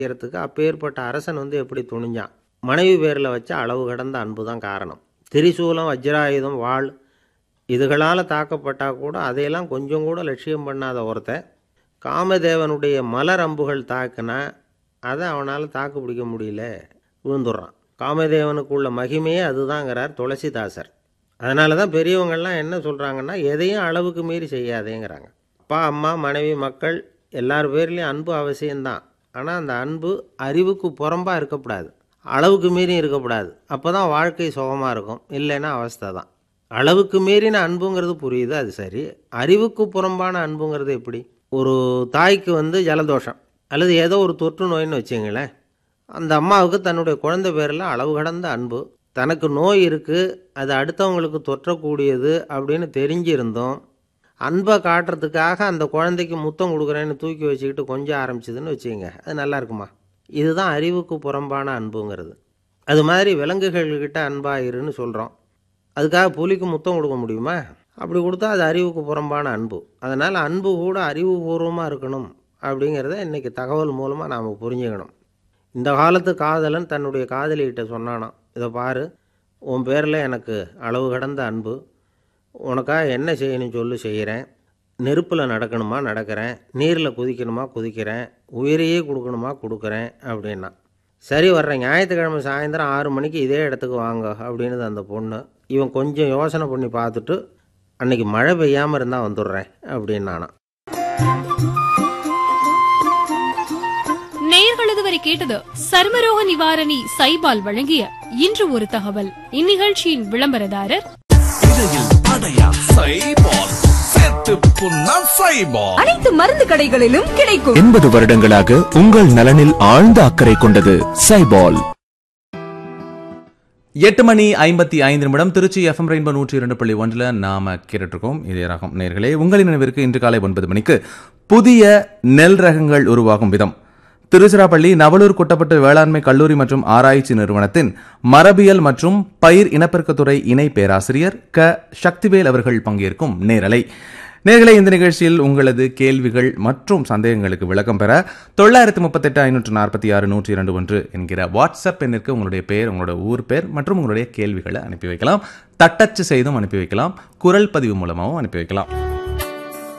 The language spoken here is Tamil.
செய்யறதுக்கு அப்பேற்பட்ட அரசன் வந்து எப்படி துணிஞ்சான் மனைவி பேரில் வச்ச அளவு கடந்த அன்பு தான் காரணம் திரிசூலம் வஜ்ராயுதம் வாள் இதுகளால் தாக்கப்பட்டால் கூட அதையெல்லாம் கொஞ்சம் கூட லட்சியம் பண்ணாத ஒருத்தன் காமதேவனுடைய மலர் அம்புகள் தாக்குனா அதை அவனால் தாக்கு பிடிக்க முடியல விழுந்துடுறான் காமதேவனுக்குள்ள மகிமையே அதுதாங்கிறார் துளசிதாசர் அதனால தான் பெரியவங்கள்லாம் என்ன சொல்கிறாங்கன்னா எதையும் அளவுக்கு மீறி செய்யாதேங்கிறாங்க அப்பா அம்மா மனைவி மக்கள் எல்லார் பேர்லேயும் அன்பு அவசியம்தான் ஆனால் அந்த அன்பு அறிவுக்கு புறம்பாக இருக்கக்கூடாது அளவுக்கு மீறியும் இருக்கக்கூடாது அப்போ தான் வாழ்க்கை சுகமாக இருக்கும் இல்லைன்னா அவஸ்தை தான் அளவுக்கு மீறின அன்புங்கிறது புரியுது அது சரி அறிவுக்கு புறம்பான அன்புங்கிறது எப்படி ஒரு தாய்க்கு வந்து ஜலதோஷம் அல்லது ஏதோ ஒரு தொற்று நோயின்னு வச்சுங்களேன் அந்த அம்மாவுக்கு தன்னுடைய குழந்தை பேரில் அளவு கடந்த அன்பு தனக்கு நோய் இருக்குது அது அடுத்தவங்களுக்கு தொற்றக்கூடியது அப்படின்னு தெரிஞ்சிருந்தோம் அன்பை காட்டுறதுக்காக அந்த குழந்தைக்கு முத்தம் கொடுக்குறேன்னு தூக்கி வச்சுக்கிட்டு கொஞ்சம் ஆரம்பிச்சதுன்னு வச்சுக்கோங்க அது நல்லா இருக்குமா இதுதான் அறிவுக்கு புறம்பான அன்புங்கிறது அது மாதிரி விலங்குகள்கிட்ட அன்பாயிருன்னு சொல்கிறோம் அதுக்காக புலிக்கு முத்தம் கொடுக்க முடியுமா அப்படி கொடுத்தா அது அறிவுக்கு புறம்பான அன்பு அதனால் அன்பு கூட அறிவுபூர்வமாக இருக்கணும் அப்படிங்கிறத இன்றைக்கி தகவல் மூலமாக நாம் புரிஞ்சுக்கணும் இந்த காலத்து காதலன் தன்னுடைய காதலிகிட்ட சொன்னானாம் இதை பாரு உன் பேரில் எனக்கு அளவு கடந்த அன்பு உனக்காக என்ன செய்யணும் சொல்லு செய்கிறேன் நெருப்பில் நடக்கணுமா நடக்கிறேன் நீரில் குதிக்கணுமா குதிக்கிறேன் உயிரையே கொடுக்கணுமா கொடுக்குறேன் அப்படின்னா சரி வர்றேன் ஞாயிற்றுக்கிழமை சாயந்தரம் ஆறு மணிக்கு இதே இடத்துக்கு வாங்க அப்படின்னுது அந்த பொண்ணு இவன் கொஞ்சம் யோசனை பண்ணி பார்த்துட்டு அன்னைக்கு மழை பெய்யாமல் இருந்தால் வந்துடுறேன் அப்படின்னானா நேயர்கள் இதுவரை கேட்டது சர்மரோக நிவாரணி சைபால் வழங்கிய இன்று ஒரு தகவல் இந்நிகழ்ச்சியின் விளம்பரதாரர் இடையில் அடையா சைபால் சேர்த்து புண்ணா சைபால் அனைத்து மருந்து கடைகளிலும் கிடைக்கும் எண்பது வருடங்களாக உங்கள் நலனில் ஆழ்ந்த அக்கறை கொண்டது சைபால் எட்டு மணி ஐம்பத்தி ஐந்து நிமிடம் திருச்சி எஃப்எம் ரெயின்போ நூற்றி இரண்டு புள்ளி ஒன்றில் நாம கேட்டுட்ருக்கோம் இதே ரகம் நேர்களே உங்களின் நினைவிற்கு இன்று காலை ஒன்பது மணிக்கு புதிய நெல் ரகங்கள் உருவாகும் விதம் திருச்சிராப்பள்ளி நவலூர் குட்டப்பட்டு வேளாண்மை கல்லூரி மற்றும் ஆராய்ச்சி நிறுவனத்தின் மரபியல் மற்றும் பயிர் இனப்பெருக்கத்துறை இணை பேராசிரியர் க சக்திவேல் அவர்கள் பங்கேற்கும் நேரலை நேர்களை இந்த நிகழ்ச்சியில் உங்களது கேள்விகள் மற்றும் சந்தேகங்களுக்கு விளக்கம் பெற தொள்ளாயிரத்து முப்பத்தெட்டு ஐநூற்று நாற்பத்தி ஆறு நூற்றி இரண்டு ஒன்று என்கிற வாட்ஸ்அப் எண்ணிற்கு உங்களுடைய பேர் உங்களோட ஊர் பேர் மற்றும் உங்களுடைய கேள்விகளை அனுப்பி வைக்கலாம் தட்டச்சு செய்தும் அனுப்பி வைக்கலாம் குரல் பதிவு மூலமாகவும் அனுப்பி வைக்கலாம்